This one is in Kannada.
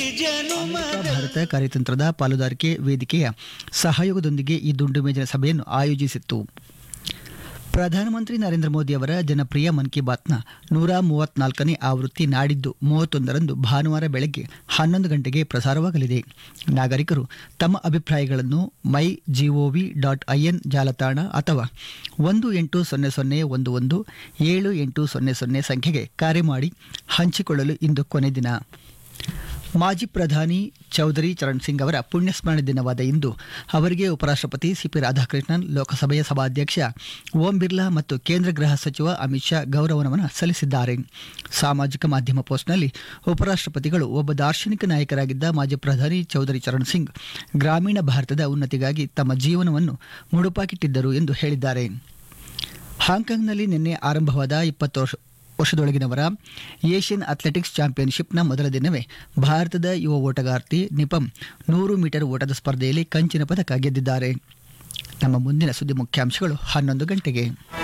ಭಾರತ ಕಾರ್ಯತಂತ್ರದ ಪಾಲುದಾರಿಕೆ ವೇದಿಕೆಯ ಸಹಯೋಗದೊಂದಿಗೆ ಈ ದುಂಡು ಮೇಜಿನ ಸಭೆಯನ್ನು ಆಯೋಜಿಸಿತ್ತು ಪ್ರಧಾನಮಂತ್ರಿ ನರೇಂದ್ರ ಮೋದಿ ಅವರ ಜನಪ್ರಿಯ ಮನ್ ಕಿ ಬಾತ್ನ ನೂರ ಮೂವತ್ನಾಲ್ಕನೇ ಆವೃತ್ತಿ ನಾಡಿದ್ದು ಮೂವತ್ತೊಂದರಂದು ಭಾನುವಾರ ಬೆಳಗ್ಗೆ ಹನ್ನೊಂದು ಗಂಟೆಗೆ ಪ್ರಸಾರವಾಗಲಿದೆ ನಾಗರಿಕರು ತಮ್ಮ ಅಭಿಪ್ರಾಯಗಳನ್ನು ಮೈ ಜಿಒವಿ ಡಾಟ್ ಐಎನ್ ಜಾಲತಾಣ ಅಥವಾ ಒಂದು ಎಂಟು ಸೊನ್ನೆ ಸೊನ್ನೆ ಒಂದು ಒಂದು ಏಳು ಎಂಟು ಸೊನ್ನೆ ಸೊನ್ನೆ ಸಂಖ್ಯೆಗೆ ಕರೆ ಮಾಡಿ ಹಂಚಿಕೊಳ್ಳಲು ಇಂದು ಕೊನೆ ದಿನ ಮಾಜಿ ಪ್ರಧಾನಿ ಚೌಧರಿ ಚರಣ್ ಸಿಂಗ್ ಅವರ ಪುಣ್ಯಸ್ಮರಣೆ ದಿನವಾದ ಇಂದು ಅವರಿಗೆ ಉಪರಾಷ್ಟ್ರಪತಿ ಸಿಪಿ ರಾಧಾಕೃಷ್ಣನ್ ಲೋಕಸಭೆಯ ಸಭಾಧ್ಯಕ್ಷ ಓಂ ಬಿರ್ಲಾ ಮತ್ತು ಕೇಂದ್ರ ಗೃಹ ಸಚಿವ ಅಮಿತ್ ಶಾ ಗೌರವ ನಮನ ಸಲ್ಲಿಸಿದ್ದಾರೆ ಸಾಮಾಜಿಕ ಮಾಧ್ಯಮ ಪೋಸ್ಟ್ನಲ್ಲಿ ಉಪರಾಷ್ಟ್ರಪತಿಗಳು ಒಬ್ಬ ದಾರ್ಶನಿಕ ನಾಯಕರಾಗಿದ್ದ ಮಾಜಿ ಪ್ರಧಾನಿ ಚೌಧರಿ ಚರಣ್ ಸಿಂಗ್ ಗ್ರಾಮೀಣ ಭಾರತದ ಉನ್ನತಿಗಾಗಿ ತಮ್ಮ ಜೀವನವನ್ನು ಮುಡುಪಾಕಿಟ್ಟಿದ್ದರು ಎಂದು ಹೇಳಿದ್ದಾರೆ ಹಾಂಕಾಂಗ್ನಲ್ಲಿ ನಿನ್ನೆ ಆರಂಭವಾದ ಇಪ್ಪತ್ತು ವರ್ಷ ವರ್ಷದೊಳಗಿನವರ ಏಷ್ಯನ್ ಅಥ್ಲೆಟಿಕ್ಸ್ ಚಾಂಪಿಯನ್ಶಿಪ್ನ ಮೊದಲ ದಿನವೇ ಭಾರತದ ಯುವ ಓಟಗಾರ್ತಿ ನಿಪಂ ನೂರು ಮೀಟರ್ ಓಟದ ಸ್ಪರ್ಧೆಯಲ್ಲಿ ಕಂಚಿನ ಪದಕ ಗೆದ್ದಿದ್ದಾರೆ ನಮ್ಮ ಮುಂದಿನ ಸುದ್ದಿ ಮುಖ್ಯಾಂಶಗಳು ಹನ್ನೊಂದು ಗಂಟೆಗೆ